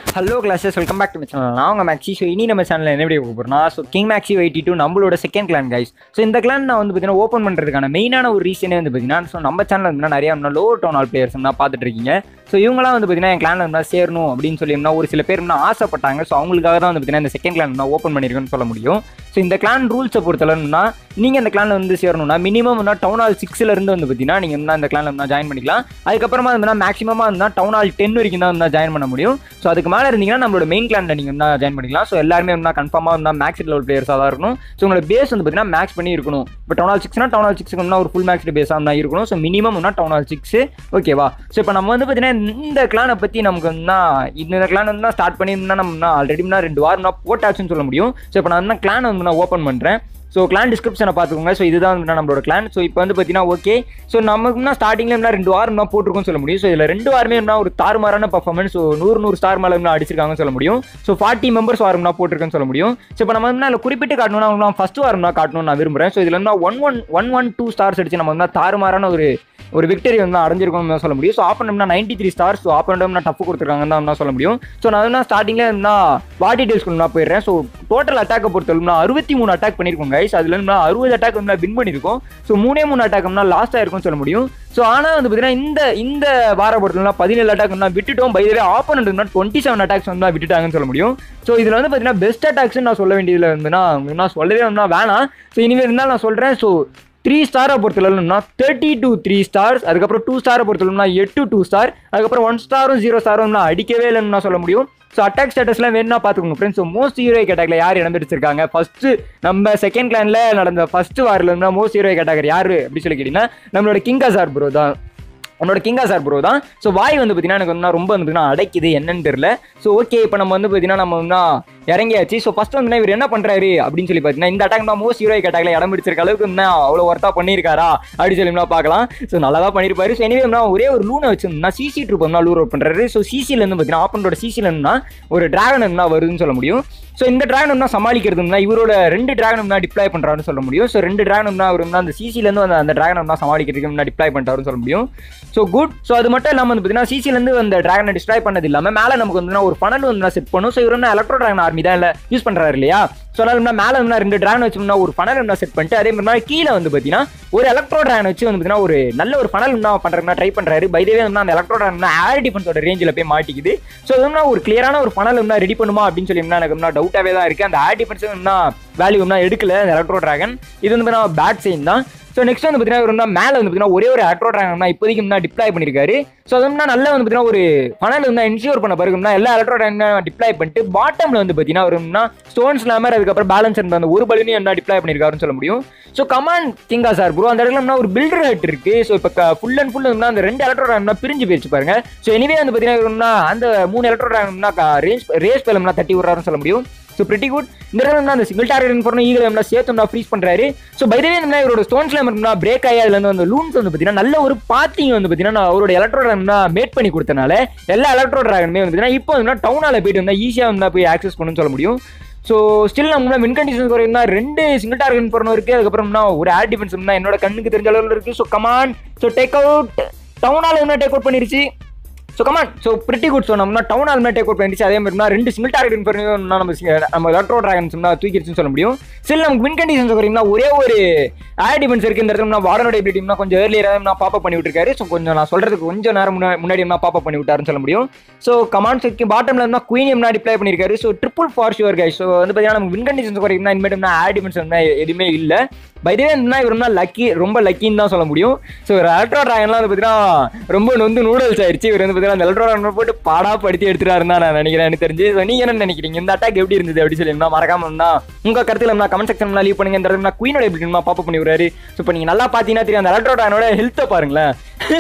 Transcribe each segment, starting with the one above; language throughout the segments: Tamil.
hello clashers welcome back to my channel நான் உங்கள் மேக்ஸி ஸோ இனி நம்ம சேனலில் என்ன வீடியோ போகிறோம்னா so king Maxi eighty two நம்மளோட செகண்ட் கிளான் கைஸ் ஸோ இந்த கிளான் நான் வந்து பார்த்தீங்கன்னா ஓப்பன் பண்ணுறதுக்கான மெயினான ஒரு ரீசனே வந்து பார்த்தீங்கன்னா ஸோ நம்ம சேனல் வந்து நிறையா லோ டவுன் ஆல் பிளேயர்ஸ் தான் பார்த்துட்டு இருக்கீங்க ஸோ இவங்களாம் வந்து பார்த்தீங்கன்னா என் கிளான் இருந்தால் சேரணும் அப்படின்னு சொல்லி இருந்தால் ஒரு சில பேர் இன்னும் ஆசைப்பட்டாங்க ஸோ அவங்களுக்காக தான் வந்து பார்த்தீங்கன்னா இந்த செகண்ட் கிளான் நான் ஓப்பன் பண்ணியிருக்கேன்னு சொல்ல முடியும் ஸோ இந்த கிளான் ரூல்ஸை பொறுத்தளவுனா நீங்கள் இந்த கிளானில் வந்து சேரணும்னா மினிமம் டவுன் ஹால் சிக்ஸில் இருந்து வந்து பார்த்தீங்கன்னா நீங்கள் வந்து இந்த கிளானில் வந்து ஜாயின் பண்ணிக்கலாம் அதுக்கப்புறமா வந்து மேக்ஸிமமாக இருந்தால் டவுன் ஹால் டென் வரைக்கும் தான் வந்து ஜாயின் பண்ண முடியும் ஸோ அதுக்கு மேலே இருந்தீங்கன்னா நம்மளோட மெயின் கிளானில் நீங்கள் வந்து ஜாயின் பண்ணிக்கலாம் ஸோ எல்லாருமே வந்து கன்ஃபார்மாக வந்து மேக்ஸ் லெவல் பிளேயர்ஸாக தான் இருக்கணும் ஸோ உங்களோட பேஸ் வந்து பார்த்தீங்கன்னா மேக்ஸ் பண்ணி இருக்கணும் இப்போ டவுன் ஹால் சிக்ஸ்னா டவுன் ஹால் சிக்ஸ்க்கு வந்து ஒரு ஃபுல் மேக்ஸ் பேஸாக தான் இருக்கணும் so minimum town hall six ஓகேவா ஸோ இப்போ நம்ம வந்து பார்த்தீங்கன்னா இந்த கிளானை பற்றி நமக்கு வந்து இந்த கிளான் வந்து ஸ்டார்ட் பண்ணியிருந்தா நம்ம ஆல்ரெடி ரெண்டு வாரம் போட்டாச்சுன்னு சொல்ல முடியும் ஸோ இப்போ நான் வந்து கிளான் வந்து நான் ஓப்பன் பண்ணுறேன் ஸோ கிளான் டிஸ்கிரிப்ஷனை பார்த்துக்கோங்க ஸோ இதுதான் வந்து நம்மளோட கிளான் ஸோ இப்போ வந்து பார்த்தீங்கன்னா ஓகே ஸோ நமக்குனா ஸ்டார்டிங்கில் என்ன ரெண்டு வாரம் தான் போட்டிருக்கோம்னு சொல்ல முடியும் ஸோ இதில் ரெண்டு வாரமே என்ன ஒரு தாறுமாறான பர்ஃபார்மன்ஸ் ஸோ நூறு நூறு ஸ்டார் மேலே என்ன அடிச்சிருக்காங்கன்னு சொல்ல முடியும் ஸோ ஃபார்ட்டி மெம்பர்ஸ் வாரம்னா போட்டிருக்கேன்னு சொல்ல முடியும் ஸோ இப்போ நம்ம வந்து அதில் குறிப்பிட்டு காட்டணும்னா நான் ஃபஸ்ட் வாரம் தான் காட்டணும்னு நான் விரும்புகிறேன் ஸோ இதில் வந்து one one one one two stars அடிச்சு நம்ம வந்து தாறுமாறான ஒரு ஒரு விக்டரி வந்து அடைஞ்சிருக்கோம்னு தான் சொல்ல முடியும் ஸோ ஆப்பனம்னா நைன்டி த்ரீ ஸ்டார்ஸ் ஸோ ஆப்பனம்னா டஃப் கொடுத்துருக்காங்கன்னு தான் சொல்ல முடியும் ஸோ நான் வந்து ஸ்டார்டிங்கில் இருந்தால் வா டீடைல்ஸ் நான் போயிடுறேன் ஸோ டோட்டல் அட்டாக்கை பொறுத்தவரைக்கும் அறுபத்தி மூணு அட்டாக் பண்ணியிருக்கோம் கைஸ் அதுல இருந்து அறுபது அட்டாக் வந்து வின் பண்ணியிருக்கோம் ஸோ மூணே மூணு அட்டாக்னா லாஸ்ட்டாக இருக்கும்னு சொல்ல முடியும் ஸோ ஆனால் வந்து பார்த்தீங்கன்னா இந்த இந்த வார பொறுத்தவரை பதினேழு அட்டாக் வந்து விட்டுட்டோம் by the way opponent twenty seven attacks வந்து விட்டுட்டாங்கன்னு சொல்ல முடியும் ஸோ இதில் வந்து பார்த்தீங்கன்னா பெஸ்ட் அட்டாக்ஸ் நான் சொல்ல வேண்டியதில் இருந்துன்னா நான் சொல்லவே வந்து வேணாம் ஸோ இனிமேல் இருந்தால் நான் சொல்கிறேன் ஸோ த்ரீ ஸ்டாரை பொறுத்தளவுனா தேர்ட்டி டூ த்ரீ ஸ்டார்ஸ் அதுக்கப்புறம் டூ ஸ்டாரை பொறுத்தளவுனா எட்டு டூ ஸ்டார் அதுக்கப்புறம் ஒன் ஸ்டாரும் ஜீரோ ஸ்டாரும் நான் அடிக்கவே இல்லைன்னு நான் சொல்ல முடியும் ஸோ அட்டாக் ஸ்டேட்டஸ்லாம் வேணும்னா பார்த்துக்கோங்க ஃப்ரெண்ட்ஸ் ஸோ மோஸ்ட் ஹீரோ கேட்டகரியில் யார் இடம் பிடிச்சிருக்காங்க ஃபஸ்ட்டு நம்ம செகண்ட் கிளானில் நடந்த ஃபஸ்ட்டு வாரில் இருந்தால் மோஸ்ட் ஹீரோ கேட்டகரி யார் அப்படி சொல்லி கேட்டிங்கன்னா நம்மளோட கிங்கா சார் ப்ரோ தான் உன்னோட கிங்கா சார் ப்ரோ தான் ஸோ வாய் வந்து பார்த்தீங்கன்னா எனக்கு வந்து ரொம்ப வந்து அடைக்குது என்னன்னு தெரியல ஸோ ஓகே இப்போ நம்ம வந்து பார்த்தீங்கன்னா நம்ம வந்து இறங்கியாச்சு ஸோ ஃபஸ்ட் வந்து இவர் என்ன பண்ணுறாரு அப்படின்னு சொல்லி பார்த்தீங்கன்னா இந்த அட்டாக் தான் மோஸ்ட் ஹீரோ கேட்டாக்ல இடம் பிடிச்சிருக்க அளவுக்கு வந்து அவ்வளோ ஒர்த்தாக பண்ணியிருக்காரா அப்படின்னு சொல்லி பார்க்கலாம் ஸோ நல்லா தான் பண்ணியிருப்பாரு ஸோ எனிவே நான் ஒரே ஒரு லூனை வச்சிருந்தா சிசி ட்ரூப் வந்து லூர் அவுட் பண்ணுறாரு ஸோ சிசிலேருந்து பார்த்தீங்கன்னா ஆப்பனோட சிசிலேருந்துனா ஒரு டிராகன் என்ன வருதுன்னு சொல்ல முடியும் ஸோ இந்த டிராகன் தான் சமாளிக்கிறதுனா இவரோட ரெண்டு டிராகன் தான் டிப்ளை பண்ணுறாருன்னு சொல்ல முடியும் ஸோ ரெண்டு டிராகன் தான் அவர் வந்து அந்த சிசிலேருந்து வந்து அந்த டிராகன் தான் சமாளிக்கிறதுக்கு முன்னாடி டிப்ளை பண்ணிட்டாருன்னு சொல்ல முடியும் ஸோ குட் ஸோ அது மட்டும் இல்லாமல் வந்து பார்த்தீங்கன்னா சிசிலேருந்து அந்த டிராகனை டிஸ்ட்ராய் பண்ணது இல்லாமல் மேலே நமக்கு வந்து ஒரு ஃபனல் வந்து செட் பண்ணும் ஸோ இவர் வந்து எலக்ட்ரோ டிராகன் ஆர்மி தான் இல்லை யூஸ் பண்ணுறாரு இல்லையா ஸோ அதனால மேலே வந்து ரெண்டு டிராகன் வச்சோம்னா ஒரு ஃபனல் என்ன செட் பண்ணிட்டு அதே மாதிரி கீழே வந்து பார்த்தீங்கன்னா ஒரு எலக்ட்ரோ டிராகன் வச்சு வந்து பார்த்தீங்கன்னா ஒரு நல்ல ஒரு ஃபனல் என்ன பண்ணுறதுனா ட்ரை பண்ணுறாரு பைதவே வந்து அந்த எலக்ட்ரோ டிராகன் ஏர் டிஃபென்ஸோட ரேஞ்சில் போய் மாட்டிக்குது ஸோ அது ஒரு கிளியரான ஒரு ஃபனல் என்ன ரெடி பண்ணுமா அப்படின்னு சொல்லி எனக்கு டவுட்டாகவே தான் இருக்குது அந்த ஏர் டிஃபென்ஸ் என்ன வேல்யூ என்ன எடுக்கல அந்த எலக்ட்ரோ டிராகன் இது வந்து பார்த்தீங்கன்னா பேட் சைன் தான் ஸோ நெக்ஸ்ட் வந்து பார்த்தீங்கன்னா இவர் வந்து மேலே வந்து பார்த்தீங்கன்னா ஒரே ஒரு எலக்ட்ரோ டிராகன் தான் இப்போதைக்கு முன்னாடி டிப்ளாய் பண்ணியிருக்காரு ஸோ அது வந்து நல்லா வந்து பார்த்தீங்கன்னா ஒரு ஃபனல் வந்து இன்ஷூர் பண்ண பிறகுனா எல்லா எலக்ட்ரோ டிராகன் டிப்ளாய் பண்ணிட்டு பாட்டமில் வந்து பார்த்தீங்கன்னா ஒரு ஸ்டோன்ஸ் இல்லாமல் அதுக்கப்புறம் பேலன்ஸ் இருந்த அந்த ஒரு பலூனையும் என்ன டிப்ளாய் பண்ணியிருக்காருன்னு சொல்ல முடியும் ஸோ கமான் கிங்கா சார் ப்ரோ அந்த இடத்துல ஒரு பில்டர் ஹெட் இருக்கு ஸோ இப்போ ஃபுல் அண்ட் ஃபுல் வந்து அந்த ரெண்டு எலக்ட்ரோ டிராகன் பிரிஞ்சு போயிடுச்சு பாருங்க ஸோ எனிவே வந்து பார்த்தீங்கன்னா அந்த மூணு எலக்ட்ரோ டிராகன்னா ரேஸ் ரேஸ் பேலம்னா தட்டி விட்றாருன்னு சொல்ல முடியும் ஸோ பிரிட்டி குட் இந்த இடத்துல அந்த சிங்கிள் டார்கெட் பண்ண ஈகிள் என்ன சேர்த்தோம்னா ஃப்ரீஸ் பண்ணுறாரு ஸோ பைதவே என்ன இவரோட ஸ்டோன்ஸ்ல இருந்தா பிரேக் ஆகி அதுல இருந்து அந்த லூன்ஸ் வந்து பார்த்தீங்கன்னா நல்ல ஒரு பாத்திங் வந்து பார்த்தீங்கன்னா அவரோட எலக்ட்ரோ டிராகன் மேட் பண்ணி கொடுத்தனால எல்லா எலக்ட்ரோ டிராகனுமே வந்து பார்த்தீங்கன்னா இப்போ வந்து டவுனால போயிட்டு வந்தால் ஈஸியாக வந்து போய் ஆக்சஸ் பண்ணணும்னு சொல்ல முடியும் ஸோ ஸ்டில் நம்ம வின் கண்டிஷன்ஸ் குறையும்னா ரெண்டு சிங்கிள் டார்கெட் போறணும் இருக்குது அதுக்கப்புறம்னா ஒரு ஏர் டிஃபென்ஸ் இருந்தால் என்னோட கண்ணுக்கு தெரிஞ்ச அளவில் இருக்குது so come on so take out டவுனால என்ன டேக் அவுட் பண்ணிருச்சு so come on so pretty good so நம்ம டவுன் ஆல்மே டேக் அவுட் பண்ணிச்சு அதே மாதிரி ரெண்டு சிங்கிள் டார்கெட் பண்ணி நம்ம நம்ம எலக்ட்ரோ டிராகன்ஸ் தூக்கிடுச்சுன்னு சொல்ல முடியும் சில நமக்கு வின் கண்டிஷன்ஸ் வரீங்கன்னா ஒரே ஒரு ஏர் டிஃபென்ஸ் இருக்கு இந்த இடத்துல வார்டனோட எபிலிட்டினா கொஞ்சம் ஏர்லியராக நான் பாப்பா பண்ணி விட்டுருக்காரு ஸோ கொஞ்சம் நான் சொல்றதுக்கு கொஞ்சம் நேரம் முன்னாடி நான் பாப்பா பண்ணி விட்டாருன்னு சொல்ல முடியும் ஸோ கமான் செக்கு பாட்டம்ல இருந்தால் குயின் என்ன டிப்ளை பண்ணியிருக்காரு so triple for sure guy so வந்து பார்த்தீங்கன்னா நமக்கு வின் கண்டிஷன்ஸ் குறையும்னா இனிமேட்டு ஏர் டிஃபென்ஸ் வந்து எதுவுமே இல்லை பைதவே இருந்தா இவர் லக்கி ரொம்ப லக்கின்னு தான் சொல்ல முடியும் ஸோ ஒரு எலக்ட்ரோ டிராகன்லாம் வந்து பார்த்தீங்கன்னா ரொம்ப நொந்து நூடல்ஸ் ஆயிடுச்சு இவர் வந்து பார்த்தீங்கன்னா அந்த எலக்ட்ரோ டிராகன் போட்டு பாடா படுத்தி எடுத்துட்டாருன்னு தான் நான் நினைக்கிறேன் எனக்கு தெரிஞ்சு ஸோ நீங்க என்ன நினைக்கிறீங்க இந்த அட்டாக் எப்படி இருந்தது அப்படி சொல்லி என்ன மறக்காம இருந்தா உங்க கருத்துல நான் கமெண்ட் செக்ஷன்ல லீவ் பண்ணுங்க இந்த இடத்துல குயினோட எப்படி பாப்பா பண்ணி விடுறாரு ஸோ இப்போ நீங்க நல்லா பார்த்தீங்கன்னா தெரியும் அந்த எலக்ட்ரோ டிராகனோட ஹெல்த்தை பாருங்களேன்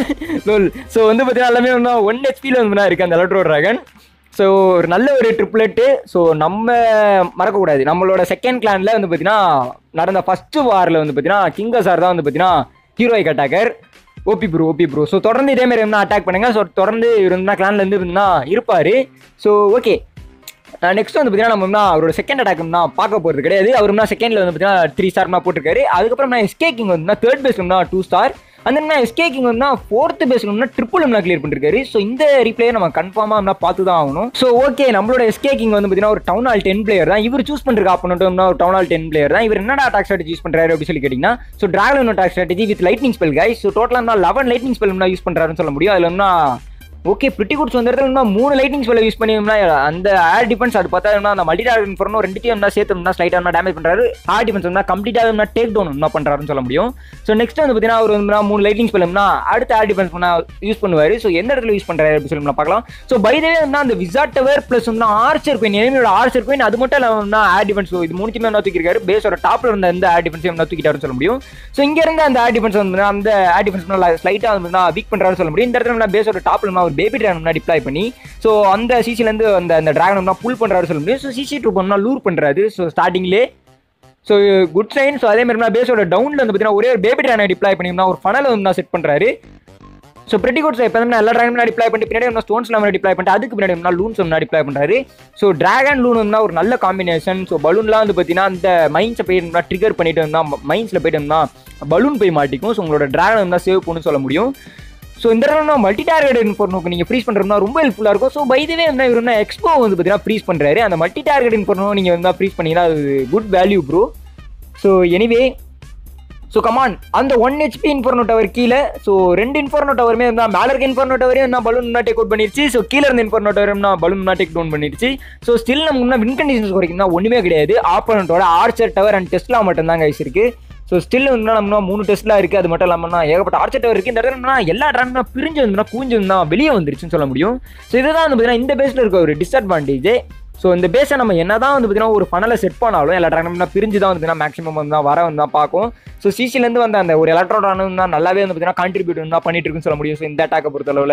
ஸோ வந்து பார்த்தீங்கன்னா எல்லாமே வந்து ஒன் ஹெச்பியில் வந்து இருக்கு அந்த எலக்ட்ரோ டிராகன் ஸோ ஒரு நல்ல ஒரு ட்ரிப்லெட்டு ஸோ நம்ம மறக்கக்கூடாது நம்மளோட செகண்ட் கிளானில் வந்து பார்த்தீங்கன்னா நடந்த ஃபஸ்ட்டு வாரில் வந்து பார்த்தீங்கன்னா கிங்க சார் தான் வந்து பார்த்தீங்கன்னா heroic attacker OP bro OP bro so தொடர்ந்து இதே மாதிரி இருந்தால் அட்டாக் பண்ணுங்க ஸோ தொடர்ந்து இருந்தால் கிளான்ல இருந்து இருந்தா இருப்பார் ஸோ ஓகே நெக்ஸ்ட் வந்து பார்த்தீங்கன்னா நம்ம வந்து அவரோட செகண்ட் அட்டாக் தான் பார்க்க போகிறது கிடையாது அவர் தான் செகண்டில் வந்து பார்த்தீங்கன்னா த்ரீ ஸ்டார் தான் போட்டிருக்காரு அதுக்கப்புறம் நான் எஸ்கே கிங் வந்து தேர்ட் பேஸ் தான் டூ ஸ்டார் அந்த எஸ்கே கிங் வந்து ஃபோர்த்து பேஸ்ல ட்ரிபிள் எம்னா கிளியர் பண்ணிருக்காரு ஸோ இந்த ரீப்ளே நம்ம கன்ஃபார்மாக பார்த்து தான் ஆகணும் ஸோ ஓகே நம்மளோட எஸ்கே கிங் வந்து பார்த்தீங்கன்னா ஒரு டவுன் ஹால் டென் பிளேயர் தான் இவர் சூஸ் பண்ணுற ஆப்போனட்டும் ஒரு டவுன் ஹால் டென் பிளேயர் தான் இவர் என்னடா அட்டாக் ஸ்ட்ராட்டஜி யூஸ் பண்ணுறாரு அப்படின்னு சொல்லி கேட்டிங்கன்னா so dragon attack strategy with lightning spell guy so டோட்டலாக லெவன் லைட்னிங் ஸ்பெல் யூஸ் பண்ணுறாருன்னு சொல்ல முடியும் அதில் என்ன ஓகே பிரிட்டி குட்ஸ் வந்து இடத்துல இன்னும் மூணு லைட்டிங் ஸ்பெல்ல யூஸ் பண்ணியோம்னா அந்த ஏர் டிஃபென்ஸ் அது பார்த்தா என்ன அந்த மல்டி டார்கெட் பண்ணணும் ரெண்டுத்தையும் என்ன சேர்த்தோம்னா ஸ்லைட்டாக டேமேஜ் பண்ணுறாரு ஏர் டிஃபென்ஸ் வந்து கம்ப்ளீட்டாக என்ன டேக் டவுன் என்ன பண்ணுறாருன்னு சொல்ல முடியும் ஸோ நெக்ஸ்ட் வந்து பார்த்தீங்கன்னா அவர் வந்து மூணு லைட்டிங் ஸ்பெல்னா அடுத்த ஏர் டிஃபென்ஸ் பண்ண யூஸ் பண்ணுவார் ஸோ எந்த இடத்துல யூஸ் பண்ணுறாரு அப்படின்னு சொல்லி நம்ம பார்க்கலாம் ஸோ பைதவே வந்து அந்த விசாட் டவர் ப்ளஸ் வந்து ஆர்ச்சர் பெயின் எனிமியோட ஆர்ச்சர் பெயின் அது மட்டும் இல்லாமல் ஏர் டிஃபென்ஸ் இது மூணுத்தையுமே என்ன தூக்கிருக்காரு பேஸோட டாப்ல இருந்த எந்த ஏர் டிஃபென்ஸையும் என்ன தூக்கிட்டாருன்னு சொல்ல முடியும் ஸோ இங்க இருந்து அந்த ஏர் டிஃபென்ஸ் வந்து அந்த ஏர் டிஃபென்ஸ் ஸ்லைட்டாக வந்து வீக் பண்ணுறாருன்னு சொல்ல முடியும் இந்த இடத்துல பேஸோட டாப்ல ஒரு பேபி ட்ராகன் முன்னாடி டிப்ளாய் பண்ணி ஸோ அந்த சிசிலேருந்து அந்த அந்த ட்ராகன் புல் பண்ணுறாரு சொல்ல முடியும் ஸோ சிசி டூ பண்ணா லூர் பண்ணுறாரு ஸோ ஸ்டார்டிங்லே ஸோ குட் சைன் ஸோ அதே மாதிரி பேஸோட டவுனில் வந்து பார்த்தீங்கன்னா ஒரே ஒரு பேபி ட்ராகனை டிப்ளாய் பண்ணிங்கன்னா ஒரு ஃபனலை வந்து செட் பண்ணுறாரு ஸோ பிரிட்டி குட்ஸ் இப்போ வந்து எல்லா ட்ராகன் முன்னாடி டிப்ளை பண்ணி பின்னாடி வந்து ஸ்டோன்ஸ் நம்ம டிப்ளை பண்ணிட்டு அதுக்கு பின்னாடி வந்து லூன்ஸ் முன்னாடி டிப்ளை பண்ணுறாரு ஸோ டிராகன் லூன் வந்து ஒரு நல்ல காம்பினேஷன் ஸோ பலூன்லாம் வந்து பார்த்தீங்கன்னா அந்த மைண்ட்ஸை போயிட்டு ட்ரிகர் பண்ணிட்டு இருந்தா மைண்ட்ஸில் போயிட்டு இருந்தா பலூன் போய் மாட்டிக்கும் ஸோ உங்களோட டிராகன் வந்து சேவ் பண்ணு சொல்ல முடியும் ஸோ இந்த இடத்துல மல்டி டார்கெட் இன்ஃபோர்னோக்கு நீங்கள் ஃப்ரீஸ் பண்ணுறதுனா ரொம்ப ஹெல்ப்ஃபுல்லாக இருக்கும் ஸோ பைதவே வந்து இவர் வந்து எக்ஸ்போ வந்து பார்த்தீங்கன்னா ஃப்ரீஸ் பண்ணுறாரு அந்த மல்டி டார்கெட் இன்ஃபோர்னோ நீங்கள் வந்து ஃப்ரீஸ் பண்ணீங்கன்னா அது good value bro so anyway so come on அந்த ஒன் ஹெச்பி இன்ஃபோர்னோ டவர் கீழே ஸோ ரெண்டு இன்ஃபோர்னோ டவருமே இருந்தா மேலே இருக்க இன்ஃபோர்னோ டவரையும் என்ன பலூன் டேக் அவுட் பண்ணிருச்சு ஸோ கீழே இருந்த இன்ஃபோர்னோ டவரும் பலூன் டேக் டவுன் பண்ணிருச்சு ஸோ ஸ்டில் நம்ம முன்னா வின் கண்டிஷன்ஸ் குறைக்கும் தான் ஒன்றுமே கிடையாது ஆப்போனட்டோட ஆர்ச்சர் டவர் அண்ட் டெஸ்ட்லாம் மட்டும் தான் கைஸ் இருக்கு ஸோ ஸ்டில் வந்து நம்ம மூணு டெஸ்ட்லாம் இருக்குது அது மட்டும் இல்லாமல் ஏகப்பட்ட ஆர்ச்சர் டவர் இருக்குது இந்த இடத்துல எல்லா ட்ரான்னா பிரிஞ்சு வந்துன்னா கூஞ்சு வந்தா வெளியே வந்துருச்சுன்னு சொல்ல முடியும் ஸோ இதுதான் வந்து பார்த்தீங்கன்னா இந்த பேஸில் இருக்க ஒரு டிஸ்அட்வான்டேஜ் ஸோ இந்த பேஸை நம்ம என்ன தான் வந்து பார்த்தீங்கன்னா ஒரு ஃபனலை செட் பண்ணாலும் எல்லா ட்ராகனா பிரிஞ்சு தான் வந்து மேக்ஸிமம் வந்து தான் வர வந்து தான் பார்க்கும் ஸோ சிசிலேருந்து வந்து அந்த ஒரு எலக்ட்ரான் தான் நல்லாவே வந்து பார்த்தீங்கன்னா கான்ட்ரிபியூட் வந்து தான் பண்ணிட்டு இருக்குன்னு சொல்ல முடியும் ஸோ இந்த அட்டாக்கை பொறுத்தளவில்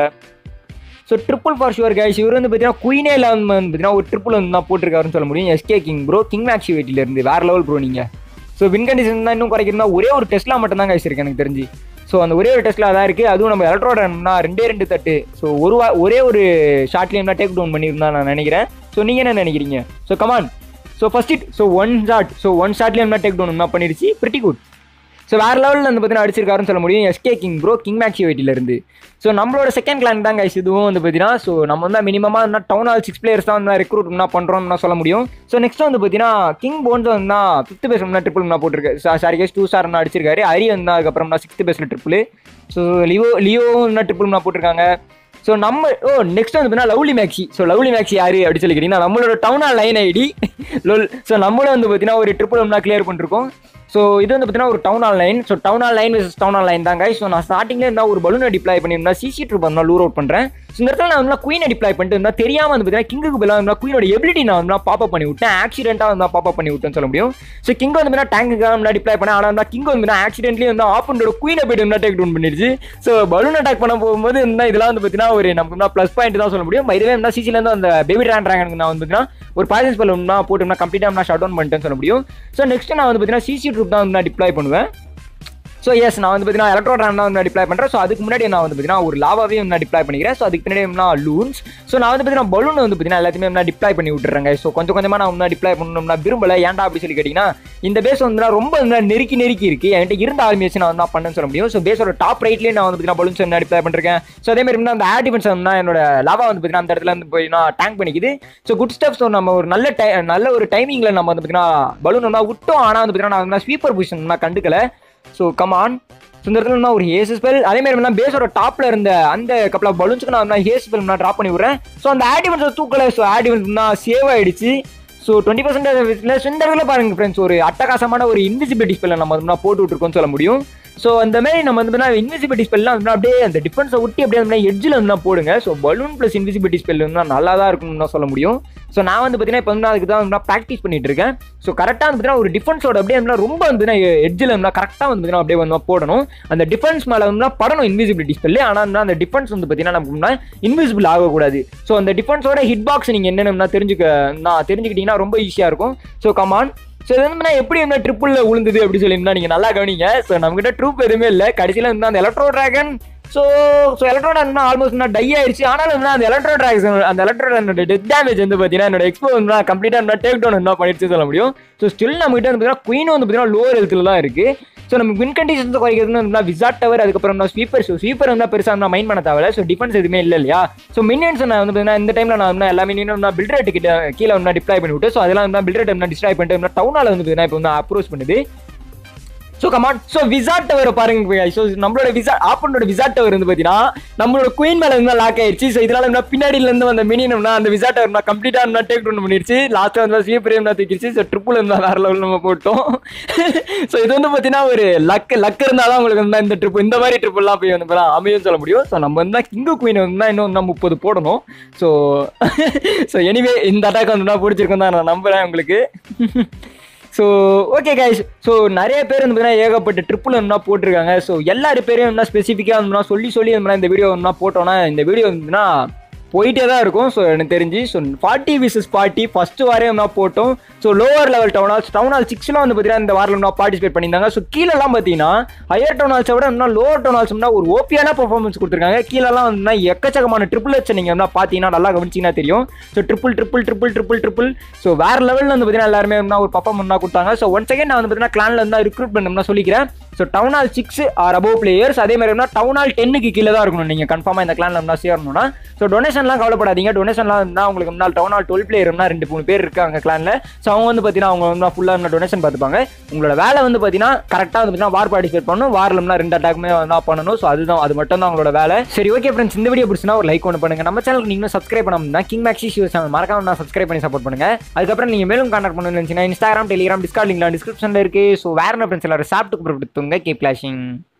so triple for sure guys இவர் வந்து பார்த்தீங்கன்னா குயினே இல்லாமல் வந்து பார்த்தீங்கன்னா ஒரு ட்ரிபிள் வந்து தான் போட்டிருக்காருன்னு சொல்ல முடியும் SK king bro king maxi இருந்து வேற லெவல் ப்ரோ நீங்கள் ஸோ வின் கண்டிஷன் தான் இன்னும் குறைக்கிறதா ஒரே ஒரு டெஸ்ட்லாம் மட்டும் தான் கைஸ் இருக்கு எனக்கு தெரிஞ்சு ஸோ அந்த ஒரே ஒரு டெஸ்ட்ல தான் இருக்குது அதுவும் நம்ம எலக்ட்ரோடனா ரெண்டே ரெண்டு தட்டு ஸோ ஒரு வா ஒரே ஒரு ஷார்ட்லேயும் தான் டேக் டவுன் பண்ணியிருந்தா நான் நினைக்கிறேன் ஸோ நீங்கள் என்ன நினைக்கிறீங்க so come on so first it so one shot so one ஷாட்லேயும் தான் டேக் டவுன் பண்ணிருச்சு பிரிட்டி குட் ஸோ வேறு லெவலில் வந்து பார்த்தீங்கன்னா அடிச்சிருக்காருன்னு சொல்ல முடியும் SK king bro king maxi இருந்து ஸோ நம்மளோட செகண்ட் கிளான் தான் கைஸ் இதுவும் வந்து பார்த்தீங்கன்னா ஸோ நம்ம வந்து மினிமமாக இருந்தால் டவுன் ஹால் சிக்ஸ் பிளேயர்ஸ் தான் வந்து ரெக்ரூட் பண்ணால் பண்ணுறோம்னு சொல்ல முடியும் ஸோ நெக்ஸ்ட் வந்து பார்த்தீங்கன்னா கிங் போன்ஸ் வந்து ஃபிஃப்த் பேஸ் வந்து ட்ரிபிள் நான் போட்டிருக்காரு சாரி கேஸ் டூ ஸ்டார் அடிச்சிருக்காரு அரி வந்து அதுக்கப்புறம் தான் சிக்ஸ்த் பேஸில் triple so Leo Leo triple நான் போட்டிருக்காங்க ஸோ நம்ம ஓ நெக்ஸ்ட் வந்து பார்த்தீங்கன்னா lovely maxi so lovely maxi யாரு அப்படி சொல்லி கேட்டிங்கன்னா நம்மளோட town hall line ID lol so நம்மளும் வந்து பார்த்தீங்கன்னா ஒரு ட்ரிபிள் ஒன்றா கிளியர் பண்ணிருக்கோம் ஸோ இது வந்து பார்த்தீங்கன்னா ஒரு town hall line so town hall line விசஸ் டவுன் ஆல் லைன் தாங்க ஸோ நான் ஸ்டார்டிங்லேயே இருந்தால் ஒரு பலூனை டிப்ளை பண்ணியிருந்தா சிசி ட்ரூப் வந்து லூர் அவுட் பண்ணுறேன் ஸோ இந்த இடத்துல நான் வந்து குயினை டிப்ளை பண்ணிட்டு இருந்தால் தெரியாமல் வந்து பார்த்தீங்கன்னா கிங்குக்கு பதிலாக வந்து குயினோட எபிலிட்டி நான் வந்து பாப் பண்ணி விட்டேன் ஆக்சிடென்ட்டாக வந்து பாப் பண்ணி விட்டேன்னு சொல்ல முடியும் ஸோ கிங் வந்து பார்த்தீங்கன்னா டேங்குக்காக முன்னாடி டிப்ளை பண்ணேன் ஆனால் வந்து கிங் வந்து ஆக்சிடென்ட்லேயே வந்து ஆப்பனோட குயினை போய்ட்டு இருந்தால் டேக் டவுன் பண்ணிருச்சு ஸோ பலூன் அட்டாக் பண்ண போகும்போது இருந்தால் இதெல்லாம் வந்து பார்த்தீங்கன்னா ஒரு நமக்கு ப்ளஸ் பாயிண்ட் தான் சொல்ல முடியும் இதுவே இருந்தால் சிசிலேருந்து அந்த பேபி ட்ரான் ட்ராகனுக்கு நான் வந்து பார்த்தீங்கன்னா ஒரு பாய்சன்ஸ் பலூன்னா போட்டோம்னா கம்ப்ளீட்டாக நான் ஷட் டவுன் பண்ணிட்டேன்னு சொல்ல முடியும் ஸோ நெக்ஸ்ட் நான் வந்து பார்த்தீங்கன்னா சிசி ட்ரூப் தான் வந்து நான் டிப்ளை பண்ணுவேன் ஸோ எஸ் நான் வந்து பார்த்தீங்கன்னா எலக்ட்ரோட்ரான் தான் வந்து டிப்ளை பண்ணுறேன் ஸோ அதுக்கு முன்னாடி நான் வந்து பார்த்தீங்கன்னா ஒரு லாவாவே நான் டிப்ளை பண்ணிக்கிறேன் ஸோ அதுக்கு பின்னாடி நான் லூன்ஸ் ஸோ நான் வந்து பார்த்தீங்கன்னா பலூன் வந்து பார்த்தீங்கன்னா எல்லாத்தையுமே நான் டிப்ளை பண்ணி விட்டுறேங்க ஸோ கொஞ்சம் கொஞ்சமாக நான் வந்து டிப்ளை பண்ணணும்னா விரும்பல ஏன்டா அப்படி சொல்லி கேட்டிங்கன்னா இந்த பேஸ் வந்து ரொம்ப வந்து நெருக்கி நெருக்கி இருக்கு என்கிட்ட இருந்த ஆர்மி வச்சு நான் வந்து பண்ணேன்னு சொல்ல முடியும் ஸோ பேஸோட டாப் ரைட்லேயே நான் வந்து பார்த்தீங்கன்னா பலூன்ஸ் வந்து டிப்ளை பண்ணிருக்கேன் ஸோ அதே மாதிரி அந்த ஏர் டிஃபென்ஸ் வந்து என்னோட லாவா வந்து பார்த்தீங்கன்னா அந்த இடத்துல வந்து போய் நான் டேங்க் பண்ணிக்குது ஸோ குட் ஸ்டெப்ஸ் நம்ம ஒரு நல்ல டை நல்ல ஒரு டைமிங்கில் நம்ம வந்து பார்த்தீங்கன்னா பலூன் வந்து விட்டோம் ஆனால் வந்து பார்த்தீங்கன்னா நான் வந்து ஸ்வீப்பர் பொசிஷன் நான் கண்டுக்கல ஸோ கமான் ஸோ இந்த இடத்துல நான் ஒரு ஹேஸ் ஸ்பெல் அதே மாதிரி நான் பேஸோட டாப்ல இருந்த அந்த கப்பல் ஆஃப் பலூன்ஸ்க்கு நான் ஹேஸ் ஸ்பெல் நான் ட்ராப் பண்ணி விடுறேன் ஸோ அந்த ஆடிவன்ஸ் தூக்கல ஸோ ஆடிவன்ஸ் தான் சேவ் ஆயிடுச்சு ஸோ டுவெண்ட்டி பர்சன்டேஜ் இந்த இடத்துல பாருங்க ஃப்ரெண்ட்ஸ் ஒரு அட்டகாசமான ஒரு இன்விசிபிலிட்டி ஸ்பெல்லை நம்ம வந்து போட்டு விட்டுருக்கோம்னு சொல்ல முடியும் ஸோ அந்த மாதிரி நம்ம வந்து இன்விசிபிலிட்டி ஸ்பெல்லாம் வந்து அப்படியே அந்த டிஃபென்ஸை ஒட்டி அப்படியே அந்த எட்ஜில் வந்து தான் போடுங்க so balloon plus invisibility spell வந்து நல்லா தான் இருக்கும்னு தான் சொல்ல முடியும் ஸோ நான் வந்து பார்த்தீங்கன்னா இப்போ வந்து அதுக்கு தான் வந்து ப்ராக்டிஸ் பண்ணிட்டு இருக்கேன் ஸோ கரெக்டாக வந்து பார்த்தீங்கன்னா ஒரு டிஃபென்ஸோட அப்படியே வந்து ரொம்ப வந்து எட்ஜில் வந்து கரெக்டாக வந்து பார்த்தீங்கன்னா அப்படியே வந்து போடணும் அந்த டிஃபென்ஸ் மேலே வந்து படணும் இன்விசிபிலிட்டி ஸ்பெல்லு ஆனால் வந்து அந்த டிஃபென்ஸ் வந்து பார்த்தீங்கன்னா நமக்கு இன்விசிபிள் ஆகக்கூடாது ஸோ அந்த டிஃபென்ஸோட ஹிட் பாக்ஸ் நீங்கள் என்னென்ன தெரிஞ்சுக்க நான் தெரிஞ்சுக்கிட்டீங்கன்னா ரொம்ப ஈஸியாக இருக்கும் ஸோ கமான் ஸோ இது வந்து நான் எப்படி என்ன ட்ரிப்பிளில் விழுந்தது அப்படி சொல்லியிருந்தா நீங்கள் நல்லா கவனிங்க ஸோ நம்மகிட்ட ட்ரூப் எதுவுமே இல்லை கடைசியில் வந்து அந்த electro dragon so so electro dragon almost நான் டை ஆயிடுச்சு ஆனாலும் வந்து அந்த எலக்ட்ரோ ட்ராகன் அந்த எலக்ட்ரோ ட்ராகனோட டெத் டேமேஜ் வந்து பார்த்தீங்கன்னா என்னோட எக்ஸ்போ வந்து கம்ப்ளீட்டாக என்ன டேக் டவுன் என்ன பண்ணிடுச்சு சொல்ல முடியும் ஸோ ஸ்டில் நம்ம கிட்ட வந்து பார்த்தீங்கன்னா குயின் வந்து பார்த்தீங்கன்னா லோவர் ஹெல்த்தில் தான் இருக்குது ஸோ நம்ம வின் கண்டிஷன்ஸ் குறைக்கிறதுன்னு வந்து விசாட் டவர் அதுக்கப்புறம் ஸ்வீப்பர் ஸோ ஸ்வீப்பர் வந்து பெருசாக இருந்தால் மைண்ட் பண்ண தேவை ஸோ டிஃபென்ஸ் எதுவுமே இல்லை இல்லையா ஸோ மினியன்ஸ் நான் வந்து பார்த்தீங்கன்னா இந்த டைமில் நான் வந்து எல்லா மினியும் பில்ட் ரேட்டு கிட்ட கீழே வந்து டிப்ளாய் பண்ணி விட்டு ஸோ அதெல்லாம் வந்து பில்ட் ரேட் டிஸ்ட்ராய் பண்ணிட்டு டவுனால் வந்து பார்த்தீங்கன்னா இப்போ வந்து அப்ரோச் பண்ணுது so come on so wizard tower பாருங்க ஸோ நம்மளோட விசா ஆப்பனோட விசாட் டவர் வந்து பார்த்தீங்கன்னா நம்மளோட குயின் மேலே வந்து லாக் ஆயிடுச்சு ஸோ இதனால என்ன பின்னாடியில இருந்து வந்த மினியம்னா அந்த விசாட் டவர் கம்ப்ளீட்டாக இருந்தா டேக் டவுன் பண்ணிருச்சு லாஸ்ட்டாக வந்து ஸ்வீப்பர் என்ன தூக்கிடுச்சு ஸோ ட்ரிப்புள் இருந்தால் வேற லெவல் நம்ம போட்டோம் ஸோ இது வந்து பார்த்தீங்கன்னா ஒரு லக் லக் இருந்தால் தான் உங்களுக்கு வந்து இந்த ட்ரிப் இந்த மாதிரி ட்ரிப்புலாம் போய் வந்து அமையும் சொல்ல முடியும் ஸோ நம்ம வந்து கிங்கு குயின் வந்து இன்னும் இன்னும் முப்பது போடணும் ஸோ ஸோ எனிவே இந்த அட்டாக் வந்து பிடிச்சிருக்கோம் தான் நான் நம்புறேன் உங்களுக்கு ஸோ ஓகே கைஸ் ஸோ நிறைய பேர் வந்து பார்த்தீங்கன்னா ஏகப்பட்ட ட்ரிப்பில் வந்து போட்டிருக்காங்க ஸோ எல்லாரு பேரையும் வந்து ஸ்பெசிஃபிக்காக வந்து சொல்லி சொல்லி வந்து இந்த வீடியோ வந்து போட்டோன்னா இந்த வீடியோ வந்துன்னா போயிட்டே தான் இருக்கும் ஸோ எனக்கு தெரிஞ்சு ஸோ ஃபார்ட்டி விசஸ் ஃபார்ட்டி ஃபர்ஸ்ட் வாரம் தான் போட்டோம் so lower level town halls town hall சிக்ஸ்லாம் வந்து பார்த்தீங்கன்னா இந்த வாரில் நான் பார்ட்டிசிபேட் பண்ணியிருந்தாங்க ஸோ கீழெல்லாம் பார்த்தீங்கன்னா ஹையர் டவுன் ஹால்ஸை விட இன்னும் லோவர் டவுன் ஹால்ஸ்னா ஒரு ஓபியான பர்ஃபார்மன்ஸ் கொடுத்துருக்காங்க கீழெல்லாம் வந்து எக்கச்சக்கமான ட்ரிபிள் வச்சு நீங்கள் வந்து பார்த்தீங்கன்னா நல்லா கவனிச்சிங்கன்னா தெரியும் so triple triple triple triple triple so வேறு லெவலில் வந்து பார்த்தீங்கன்னா எல்லாருமே வந்து ஒரு பர்ஃபார்மன்ஸ் தான் கொடுத்தாங்க ஸோ ஒன் செகண்ட் நான் வந்து பார்த்தீங்கன்னா கிளானில் இருந்தால் ரிக்ரூட் பண்ணணும்னா சொல்லிக்கிறேன் so town hall six or above players அதே மாதிரி இருந்தால் டவுன் ஹால் டென்னுக்கு கீழே தான் இருக்கணும் நீங்கள் கன்ஃபார்மாக இந்த கிளானில் இருந்தால் சேரணும்னா ஸோ டொனேஷன்லாம் கவலைப்படாதீங்க டொனேஷன்லாம் இருந்தால் உங்களுக்கு முன்னால் டவுன் ஹால் டுவெல் பிளேயர்னா ரெண்டு மூணு பேர் இருக்காங்க கிளானில் ஸோ அவங்க வந்து பார்த்தீங்கன்னா அவங்க வந்து ஃபுல்லாக டொனேஷன் பார்த்துப்பாங்க உங்களோட வேலை வந்து பார்த்தீங்கன்னா கரெக்டாக வந்து பார்த்தீங்கன்னா வார் பார்ட்டிசிபேட் பண்ணணும் வாரில்னா ரெண்டு அட்டாக்குமே வந்து பண்ணணும் ஸோ அதுதான் அது மட்டும் தான் உங்களோட வேலை சரி ஓகே ஃப்ரெண்ட்ஸ் இந்த வீடியோ பிடிச்சினா ஒரு லைக் ஒன்று பண்ணுங்க நம்ம சேனலுக்கு நீங்களும் சப்ஸ்கிரைப் பண்ணணும்னா கிங் மேக்ஸி ஷிவ் சேனல் மறக்காம நான் சப்ஸ்கிரைப் பண்ணி சப்போர்ட் பண்ணுங்க அதுக்கப்புறம் நீங்கள் மேலும் கான்டாக்ட் பண்ணணும்னு நினச்சிங்கன்னா இன்ஸ்டாகிராம் டெலிகிராம் டிஸ்கார்ட் லிங்க்லாம் டிஸ்கிரிப்ஷனில் இருக்குது ஸோ வேற என்ன ஃப்ரெண்ட்ஸ் எல்லாரும் சாப்பிட்டு கொடுத்துங்க கீப் கிளாஷிங்